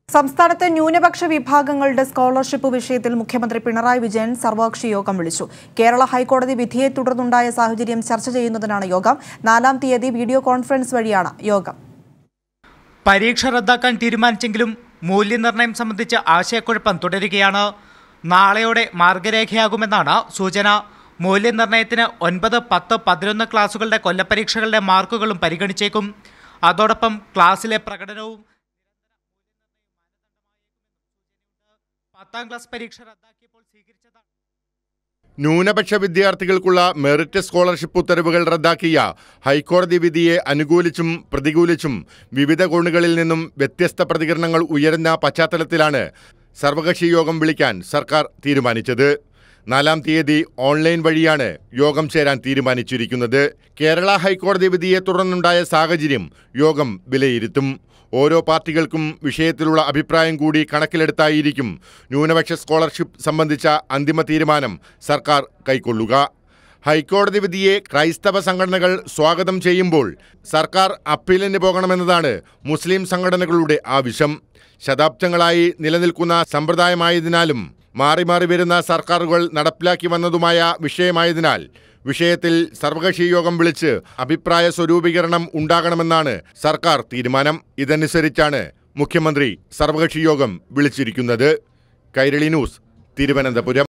സംസ്ഥാനത്തെ ന്യൂനപക്ഷ വിഭാഗങ്ങളുടെ സ്കോളർഷിപ്പ് വിഷയത്തിൽ മുഖ്യമന്ത്രി പിണറായി വിജയൻ സർവകക്ഷി യോഗം വിളിച്ചു കേരള ഹൈക്കോടതി വിധിയെ തുടർന്നുണ്ടായ സാഹചര്യം ചർച്ച ചെയ്യുന്നതിനാണ് യോഗം നാലാം തീയതി വീഡിയോ കോൺഫറൻസ് വഴിയാണ് യോഗം പരീക്ഷ റദ്ദാക്കാൻ തീരുമാനിച്ചെങ്കിലും മൂല്യനിർണ്ണയം സംബന്ധിച്ച് ആശയക്കുഴപ്പം തുടരുകയാണ് നാളെയോടെ മാർഗരേഖയാകുമെന്നാണ് സൂചന മൂല്യനിർണ്ണയത്തിന് ഒൻപത് പത്ത് പതിനൊന്ന് ക്ലാസുകളുടെ കൊല്ലപ്പരീക്ഷകളുടെ മാർക്കുകളും പരിഗണിച്ചേക്കും അതോടൊപ്പം ക്ലാസ്സിലെ പ്രകടനവും പത്താം ക്ലാസ് പരീക്ഷ റദ്ദാക്കിയപ്പോൾ സ്വീകരിച്ചതാണ് ന്യൂനപക്ഷ വിദ്യാർത്ഥികൾക്കുള്ള മെറിറ്റ് സ്കോളർഷിപ്പ് ഉത്തരവുകൾ റദ്ദാക്കിയ ഹൈക്കോടതി വിധിയെ അനുകൂലിച്ചും പ്രതികൂലിച്ചും വിവിധ കോണുകളിൽ നിന്നും വ്യത്യസ്ത പ്രതികരണങ്ങൾ ഉയരുന്ന പശ്ചാത്തലത്തിലാണ് സർവകക്ഷി യോഗം വിളിക്കാൻ സർക്കാർ തീരുമാനിച്ചത് നാലാം തീയതി ഓൺലൈൻ വഴിയാണ് യോഗം ചേരാൻ തീരുമാനിച്ചിരിക്കുന്നത് കേരള ഹൈക്കോടതി വിധിയെ തുടർന്നുണ്ടായ സാഹചര്യം യോഗം വിലയിരുത്തും ഓരോ പാർട്ടികൾക്കും വിഷയത്തിലുള്ള അഭിപ്രായം കൂടി കണക്കിലെടുത്തായിരിക്കും ന്യൂനപക്ഷ സ്കോളർഷിപ്പ് സംബന്ധിച്ച അന്തിമ തീരുമാനം സർക്കാർ കൈക്കൊള്ളുക ഹൈക്കോടതി വിധിയെ ക്രൈസ്തവ സംഘടനകൾ സ്വാഗതം ചെയ്യുമ്പോൾ സർക്കാർ അപ്പീലിന് പോകണമെന്നതാണ് മുസ്ലിം സംഘടനകളുടെ ആവശ്യം ശതാബ്ദങ്ങളായി നിലനിൽക്കുന്ന സമ്പ്രദായമായതിനാലും മാറി മാറി വരുന്ന സർക്കാരുകൾ നടപ്പിലാക്കി വന്നതുമായ വിഷയമായതിനാൽ വിഷയത്തിൽ സർവകക്ഷി യോഗം വിളിച്ച് അഭിപ്രായ സ്വരൂപീകരണം ഉണ്ടാകണമെന്നാണ് സർക്കാർ തീരുമാനം ഇതനുസരിച്ചാണ് മുഖ്യമന്ത്രി സർവകക്ഷി യോഗം വിളിച്ചിരിക്കുന്നത് കൈരളി ന്യൂസ് തിരുവനന്തപുരം